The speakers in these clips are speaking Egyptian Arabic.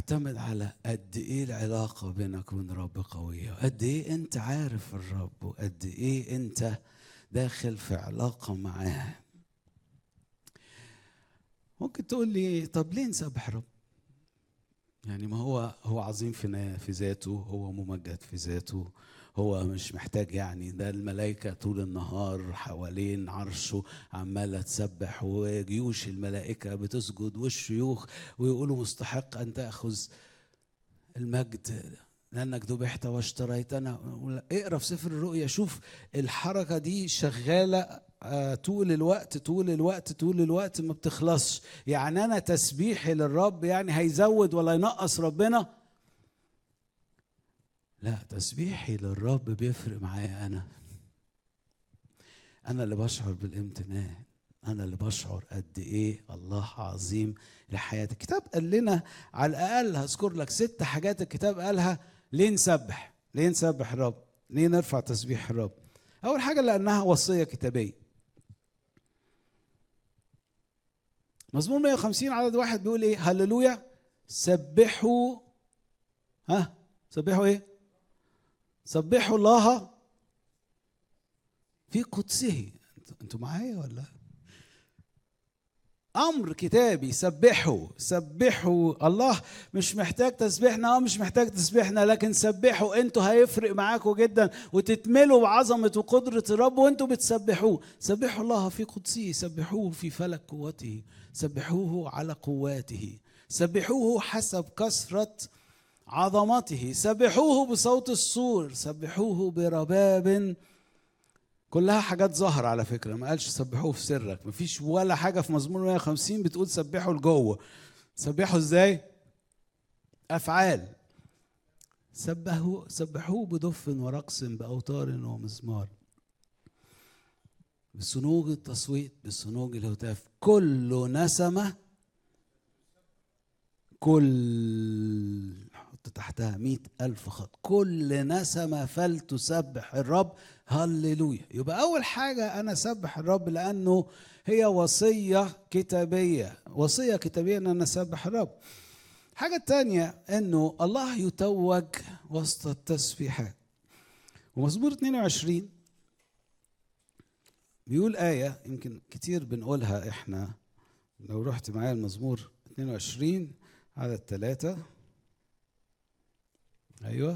تعتمد على قد ايه العلاقة بينك وبين الرب قوية قد ايه انت عارف الرب وقد ايه انت داخل في علاقة معاه ممكن تقول لي طب ليه نسبح الرب يعني ما هو هو عظيم في في ذاته هو ممجد في ذاته هو مش محتاج يعني ده الملائكة طول النهار حوالين عرشه عمالة تسبح وجيوش الملائكة بتسجد والشيوخ ويقولوا مستحق أن تأخذ المجد لأنك ذبحت واشتريتنا اقرا في سفر الرؤيا شوف الحركة دي شغالة طول الوقت طول الوقت طول الوقت ما بتخلصش يعني أنا تسبيحي للرب يعني هيزود ولا ينقص ربنا لا تسبيحي للرب بيفرق معايا انا انا اللي بشعر بالامتنان انا اللي بشعر قد ايه الله عظيم لحياتي الكتاب قال لنا على الاقل هذكر لك ست حاجات الكتاب قالها ليه نسبح ليه نسبح الرب ليه نرفع تسبيح الرب اول حاجه لانها وصيه كتابيه مزمور 150 عدد واحد بيقول ايه هللويا سبحوا ها سبحوا ايه سبحوا الله في قدسه انتوا معايا ولا امر كتابي سبحوا سبحوا الله مش محتاج تسبيحنا اه مش محتاج تسبيحنا لكن سبحوا انتوا هيفرق معاكم جدا وتتملوا بعظمه وقدره الرب وانتوا بتسبحوه سبحوا الله في قدسه سبحوه في فلك قوته سبحوه على قواته سبحوه حسب كثره عظمته سبحوه بصوت السور سبحوه برباب كلها حاجات ظاهرة على فكرة ما قالش سبحوه في سرك مفيش ولا حاجة في مزمور 150 بتقول سبحوا لجوه سبحوا ازاي أفعال سبحوا سبحوه بدف ورقص بأوتار ومزمار بصنوج التصويت بصنوج الهتاف كل نسمة كل حط تحتها مئة ألف خط كل نسمة فلتسبح الرب هللويا يبقى أول حاجة أنا أسبح الرب لأنه هي وصية كتابية وصية كتابية أن أنا أسبح الرب الحاجة الثانية أنه الله يتوج وسط التسبيحات ومزمور 22 بيقول آية يمكن كتير بنقولها إحنا لو رحت معايا المزمور 22 عدد ثلاثة أيوة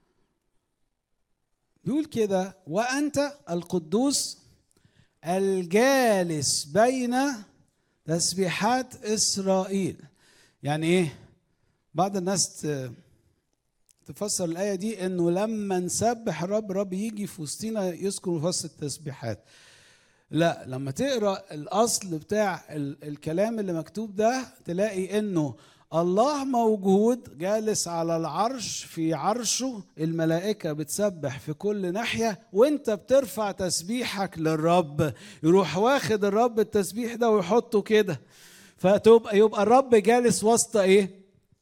بيقول كده وأنت القدوس الجالس بين تسبيحات إسرائيل يعني إيه بعض الناس تفسر الآية دي إنه لما نسبح الرب الرب يجي في وسطينا يذكر في وسط التسبيحات لا لما تقرا الاصل بتاع الكلام اللي مكتوب ده تلاقي انه الله موجود جالس على العرش في عرشه الملائكة بتسبح في كل ناحية وانت بترفع تسبيحك للرب يروح واخد الرب التسبيح ده ويحطه كده فتبقى يبقى الرب جالس وسط ايه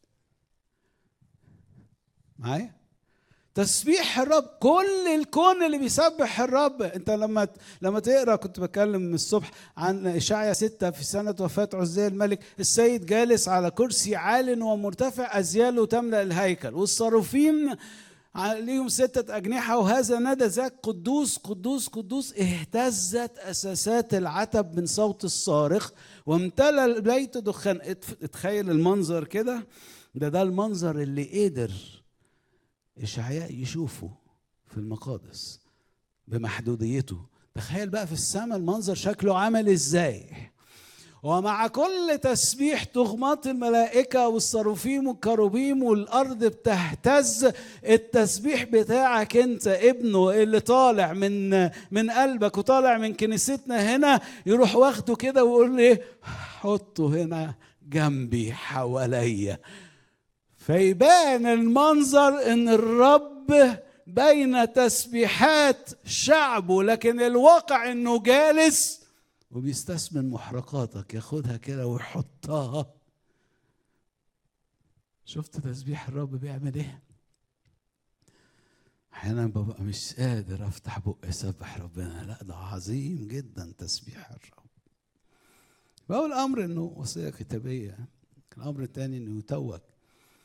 معايا تسبيح الرب كل الكون اللي بيسبح الرب انت لما لما تقرا كنت بتكلم من الصبح عن اشعيا ستة في سنه وفاه عزية الملك السيد جالس على كرسي عال ومرتفع ازياله تملا الهيكل والصاروفيم ليهم ستة أجنحة وهذا ندى ذاك قدوس قدوس قدوس اهتزت أساسات العتب من صوت الصارخ وامتلى البيت دخان اتخيل المنظر كده ده ده المنظر اللي قدر إشعياء يشوفه في المقادس بمحدوديته تخيل بقى في السماء المنظر شكله عامل ازاي ومع كل تسبيح تغمات الملائكة والصروفيم والكروبيم والأرض بتهتز التسبيح بتاعك أنت ابنه اللي طالع من من قلبك وطالع من كنيستنا هنا يروح واخده كده ويقول لي حطه هنا جنبي حواليا فيبان المنظر ان الرب بين تسبيحات شعبه لكن الواقع انه جالس وبيستثمن محرقاتك ياخدها كده ويحطها شفت تسبيح الرب بيعمل ايه احيانا ببقى مش قادر افتح بقي اسبح ربنا لا ده عظيم جدا تسبيح الرب فاول امر انه وصيه كتابيه الامر الثاني انه يتوج